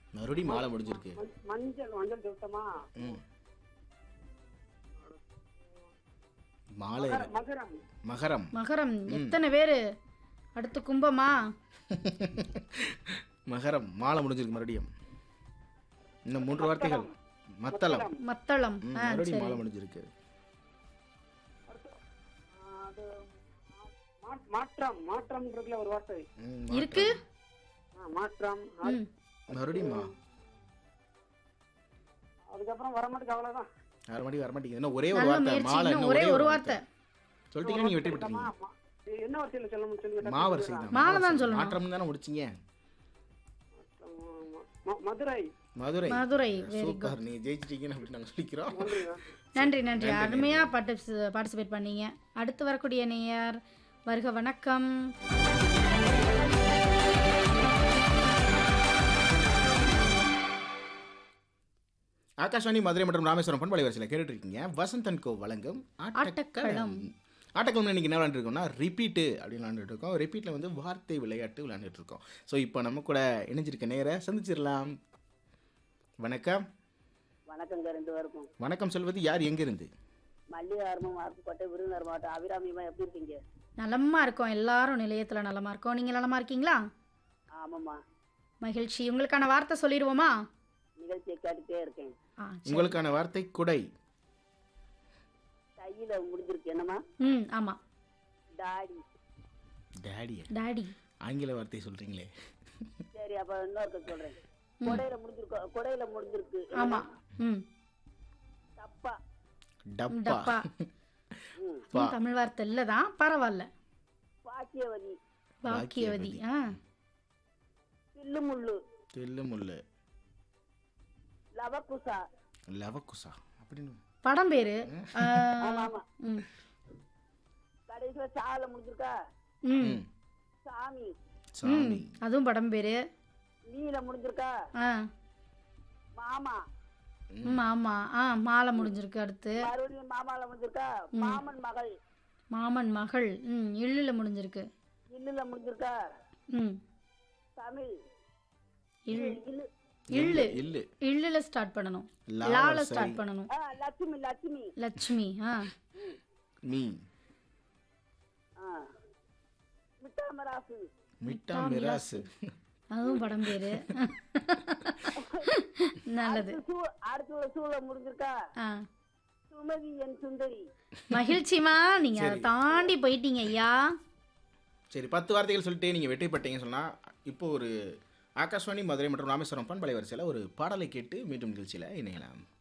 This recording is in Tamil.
மறுபடியும் மாலை முடிஞ்சிருக்கு மஞ்- மஞ்சள் மஞ்சள் சுத்தமா ம் மாலை மகரம், மகரம் மகரம் மகரம் எத்தனை பேரு அடுத்து கும்பமா மகரம் மாலை முடிஞ்சிருக்கு மறுபடியும் இன்னும் மூன்று வார்த்தைகள் மத்தளம் மத்தளம் ம், ஆ மறுபடியும் சரி மாலை முடிஞ்சிருக்கு ஆ, அது மா- மாற்றம் மாற்றம் இருக்குல்ல ஒரு வார்த்தை ம், இருக்கு ஆ, மாற்றம் ம் மறுபடியும் மா அதுக்கப்புறம் வர மாட்டேங்க அவ்வளவுதான் வர மாட்டேங்குது வர மாட்டேங்குது இன்னும் ஒரே ஒரு நல்ல வார்த்தை முயற்சி மாலை இன்னும் ஒரே ஒரு வார்த்தை சொல்லிட்டீங்கன்னா நீங்க வெற்றி ஆமா, பெற்றீங்க ஆமா. இது என்ன வார்த்தையில சொல்ல முடியும் சொல்லுங்க மாவரிசை தான் மாலை தான் மாவரிசை. சொல்லணும். மாற்றம் தானே முடிச்சீங்க ஆமா. ம- Madurai Madurai Madurai very good super நீங்க ஜெயிச்சிட்டீங்கன்னு அப்படி நாங்க சொல்லிக்கிறோம் நன்றிங்க. நன்றி நன்றி அருமையா பார்ட்டிஸ் பார்ட்டிசிபேட் பண்ணீங்க அடுத்து வரக்கூடிய நேயர் வருக வணக்கம் ஆகாஷ்வாணி மதுரை மற்றும் ராமேஸ்வரம் பண்பலை வரிசையில் கேட்டுட்டு இருக்கீங்க வசந்தன் கோ வழங்கும் ஆட்டக்களம் ஆட்டக்களம் இன்னைக்கு என்ன விளையாண்டுட்டு இருக்கோம்னா ரிப்பீட்டு அப்படின்னு விளையாண்டுட்டு இருக்கோம் ரிப்பீட்டில் வந்து வார்த்தை விளையாட்டு விளையாண்டுட்டு இருக்கோம் ஸோ இப்போ நம்ம கூட இணைஞ்சிருக்க நேர சந்திச்சிடலாம் வணக்கம் வணக்கங்க ரெண்டு பேருக்கும் வணக்கம் சொல்வது யார் எங்கிருந்து மல்லிகார்மம் அருப்புக்கோட்டை விருதுநகர் மாவட்டம் அபிராமியமா எப்படி இருக்கீங்க நலமா இருக்கோம் எல்லாரும் நிலையத்துல நலமா இருக்கோம் நீங்க நலமா இருக்கீங்களா ஆமாம்மா மகிழ்ச்சி உங்களுக்கான வார்த்தை சொல்லிடுவோமா நிகழ்ச்சியை கேட்டுட்டே இருக்கேன் ஆ சரி. உங்களுக்கான வார்த்தை குடை கையில முடிஞ்சிருக்கு என்னம்மா ம் ஆமா டாடி டேடியா டாடி ஆங்கில வார்த்தை சொல்றீங்களே சரி அப்ப இன்னொருக்க சொல்றேன் கொடையில முடிஞ்சிருக்கோ கொடையில முடிஞ்சிருக்கு ஆமா ம் தப்பா டப்பா டப்பா ம் பா ம், தமிழ் வார்த்தை இல்லை தான் பரவாயில்ல பாக்கியவதி பாக்கியவதி ஆ சில்லு முள்ளு தில்லு முள்ளு லவக்குசா லவக்குசா அப்படின்னு படம் பேரு ஆ, ஆமா ஆமா ம் கடைசியில சால முடிஞ்சிருக்கா ம் ம். சாமி சாமி அதுவும் படம் பேரு நீல முடிஞ்சிருக்கா ஆ மாமா ம் ஆமா ஆ மாலை முடிஞ்சிருக்கு அடுத்து மறுபடியும் மாமால முடிஞ்சிருக்கா மாமன் மகள் மாமன் மகள் ம் இல்லுல முடிஞ்சிருக்கு இல்லுல முடிஞ்சிருக்கா ம் தமிழ் இல் இல்லு இல்லு இல்லு இல்லுல ஸ்டார்ட் பண்ணணும் லால லால சரி. ஸ்டார்ட் பண்ணணும் ஆ லட்சுமி லட்சுமி லட்சுமி ஆ மீ ஆ மிட்டாமராசு மிட்டா மிராசு அதுவும் படம் பேரு நல்லது அடுத்து சூ- அடுத்து உள்ள சூழ முடிஞ்சிருக்கா ஆ சுமதி என் சுந்தரி மகிழ்ச்சிமா நீங்க அதை தாண்டி போயிட்டீங்க ஐயா சரி பத்து வார்த்தைகள் சொல்லிட்டு நீங்கள் வெற்றி பெற்றீங்கன்னு சொன்னால் இப்போ ஒரு ஆகாஷ்வாணி மதுரை மற்றும் ராமேஸ்வரம் பண்பலை வரிசையில் ஒரு பாடலை கேட்டு மீண்டும் நிகழ்ச்சியில் இணையலாம்